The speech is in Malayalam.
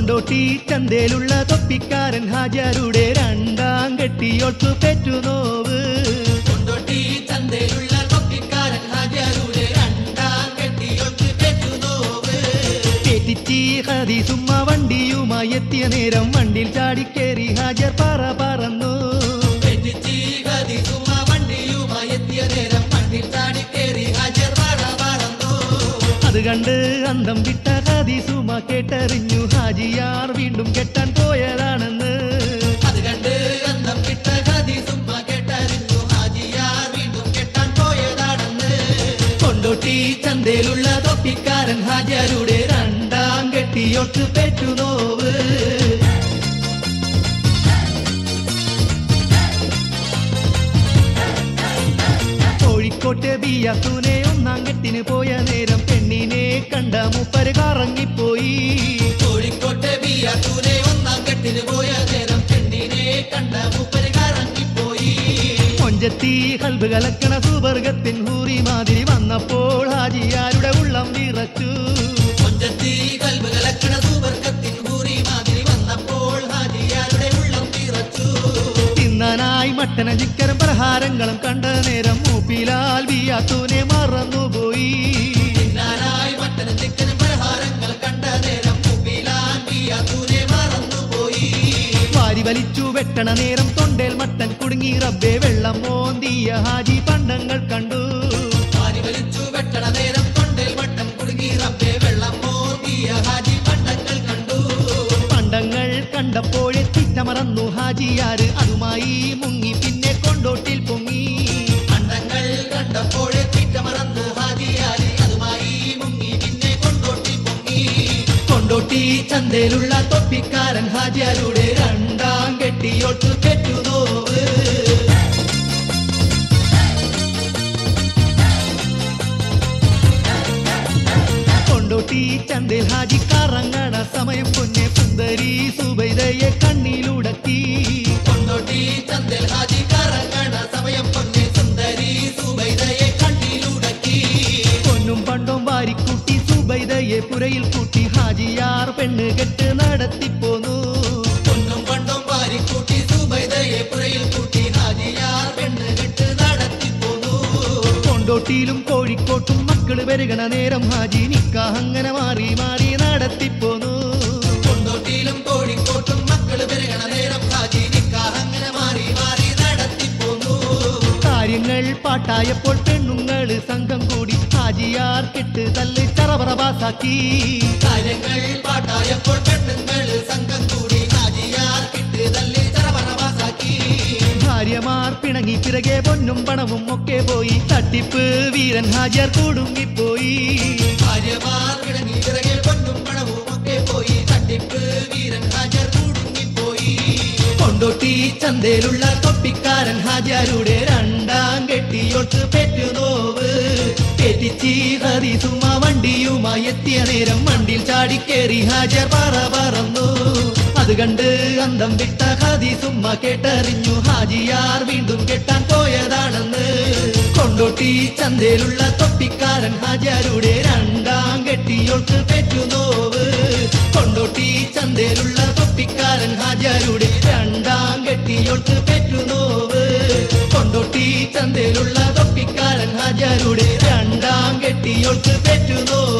കൊണ്ടോട്ടി ചന്തയിലുള്ള തൊപ്പിക്കാരൻ ഹാജരുടെ രണ്ടാം കെട്ടിയോട്ടു പെറ്റുനോവ് കൊണ്ടോട്ടി ചന്തയിലുള്ള തൊപ്പിക്കാരൻ ഹാജരുടെ രണ്ടാം കെട്ടിയൊട്ട് പെറ്റുനോവ് പേറ്റിച്ചി ഹദീസുമ്മ വണ്ടിയുമായി എത്തിയ നേരം വണ്ടിയിൽ ചാടിക്കേറി ഹാജർ പറ പറന്നു പെറ്റിച്ചി ഹദീസുമ വണ്ടിയുമായി എത്തിയ നേരം മണ്ണിൽ ചാടിക്കേറി ഹാജർ വാട പറന്നു അത് കണ്ട് അന്തം വിട്ട ഹദീസുമ കേട്ടറിഞ്ഞു ഹാജിയാർ വീണ്ടും കെട്ടാൻ പോയതാണെന്ന് അത് കണ്ട് അന്തം കിട്ട ഹദീസുമ്മ കേട്ടറിഞ്ഞു ഹാജിയാർ വീണ്ടും കെട്ടാൻ പോയതാണെന്ന് കൊണ്ടോട്ടി ചന്തയിലുള്ള തൊപ്പിക്കാരൻ ഹാജരുടെ രണ്ടാം കെട്ടിയോട്ട് പെറ്റുനോവ് കോഴിക്കോട്ടെ ബിയാത്തൂനെ ഒന്നാം കെട്ടിന് പോയ നേരം പെണ്ണിനെ കണ്ട മൂപ്പര് കറങ്ങിപ്പോയി കോഴിക്കോട്ടെ ബിയാത്തൂരെ ഒന്നാം കെട്ടിന് പോയ നേരം പെണ്ണിനെ കണ്ട മൂപ്പര് കറങ്ങിപ്പോയി കൊഞ്ചത്തി കൽബ് കലക്കണ സുവർഗത്തിൻ ഹൂറി മാതിരി വന്നപ്പോൾ ഹാജിയാരുടെ ഉള്ളം വിറച്ചു കൊഞ്ചത്തി കൽബ് കലക്കണ സൂവർക്കത്തിൻ കൂറി മാതിരി വന്നപ്പോൾ ഹാജിയാരുടെ ഉള്ളം തിറച്ചു തിന്നാനായി മട്ടന ചിക്കനും പ്രഹാരങ്ങളും കണ്ട നേരം മൂപ്പിലാൽ ബിയാത്തൂനെ മറന്നുപോയി തിന്നാനായി മട്ടനും ചിക്കനും പലഹാരങ്ങൾ കണ്ട നേരം മുമ്പിലാൻ ബിയാത്തൂരെ മറന്നുപോയി വാരി വലിച്ചു വെട്ടണ നേരം തൊണ്ടേൽ മട്ടൻ കുടുങ്ങി റബ്ബെ വെള്ളം മോന്തിയ ഹാജി പണ്ടങ്ങൾ കണ്ടു വാരി വലിച്ചു വെട്ടണ നേരം തൊണ്ടിൽ വട്ടം കുടുങ്ങി റബ്ബെ വെള്ളം മോദിയ ഹാജി പണ്ടങ്ങൾ കണ്ടു പണ്ടങ്ങൾ കണ്ടപ്പോഴെ തിറ്റമറന്നു ഹാജിയാര് അതുമായി മുങ്ങി പിന്നെ കൊണ്ടോട്ടിൽ പൊങ്ങി പണ്ടങ്ങൾ കണ്ടപ്പോഴേ തിറ്റമറന്നു ഹാജിയാരി അതുമായി മുങ്ങി പിന്നെ കൊണ്ടോട്ടി പൊങ്ങി കൊണ്ടോട്ടി ചന്തയിലുള്ള തൊപ്പിക്കാരൻ ഹാജിയാരുടെ രണ്ടാം കെട്ടിയോട്ട് കെട്ടുനോവ് കൊണ്ടോട്ടി ചന്തയിൽ ഹാജി കറങ്ങണ സമയം പൊന്നെ സുന്ദരി സുബൈദയെ കണ്ണിലുടക്കി കൊണ്ടോട്ടി ചന്തൽ ഹാജി കറങ്ങണ സമയം പൊന്നെ സുന്ദരി സുബൈദയെ കണ്ണിലുടക്കി പൊന്നും പണ്ടും വാരിക്കൂട്ടി സുബൈദയെ പുരയിൽ കൂട്ടി ഹാജിയാർ പെണ്ണ് കെട്ട് നടത്തിപ്പോന്നു പൊന്നും പണ്ടും വാരിക്കൂട്ടി സുബൈദയെ പുരയിൽ കൂട്ടി ഹാജിയാർ പെണ്ണ് കെട്ട് നടത്തിപ്പോന്നു കൊണ്ടോട്ടിയിലും കോഴിക്കോട്ടും മക്കള് പെരുകണ നേരം ഹാജി നിക്കാഹ് അങ്ങനെ മാറി മാറി നടത്തിപ്പോന്നു കൊണ്ടോട്ടിയിലും കോഴിക്കോട്ടും മക്കള് പെരുകണ നേരം ഹാജി നിക്കാഹ് അങ്ങനെ മാറി മാറി നടത്തിപ്പോന്നു കാര്യങ്ങൾ പാട്ടായപ്പോൾ പെണ്ണുങ്ങള് സംഘം കൂടി ഹാജിയാർ കെട്ട് തല്ല് ചറപറ പാസാക്കി കാര്യങ്ങൾ പാട്ടായപ്പോൾ പെണ്ണുങ്ങൾ സംഘം കൂടി ഹാജിയാർ കിട്ട് തല്ലി ചറപറവാസാക്കി ഭാര്യമാർ പിണങ്ങി പിറകെ പൊന്നും പണവും ഒക്കെ പോയി തട്ടിപ്പ് വീരൻ ഹാജിയാർ കുടുങ്ങിപ്പോയി ഭാര്യമാർ കിടങ്ങി പിറകെ പൊന്നും പണവും ഒക്കെ പോയി തട്ടിപ്പ് വീരൻ ഹാജർ കുടുങ്ങിപ്പോയി കൊണ്ടോട്ടി ചന്തയിലുള്ള തൊപ്പിക്കാരൻ ഹാജാരുടെ രണ്ടാം കെട്ടിയോട്ട് പെറ്റുനോവ് തെറ്റിച്ചി ഹരിസുമ വണ്ടിയുമായി എത്തിയ നേരം വണ്ടിയിൽ ചാടിക്കേറി ഹാജർ പറ പറന്നു അത് കണ്ട് അന്തം വിട്ട ഹദീസുമ്മ കേട്ടറിഞ്ഞു ഹാജിയാർ വീണ്ടും കെട്ടാൻ പോയതാണെന്ന് കൊണ്ടോട്ടി ചന്തയിലുള്ള തൊപ്പിക്കാരൻ ഹാജാരുടെ രണ്ടാം കെട്ടിയോൾക്ക് പെറ്റുനോവ് കൊണ്ടോട്ടി ചന്തയിലുള്ള തൊപ്പിക്കാരൻ ഹാജാരുടെ രണ്ടാം കെട്ടിയോൾക്ക് പെറ്റുനോവ് കൊണ്ടോട്ടി ചന്തയിലുള്ള തൊപ്പിക്കാരൻ ഹാജാരുടെ രണ്ടാം കെട്ടിയോൾക്ക് പെറ്റുനോവ്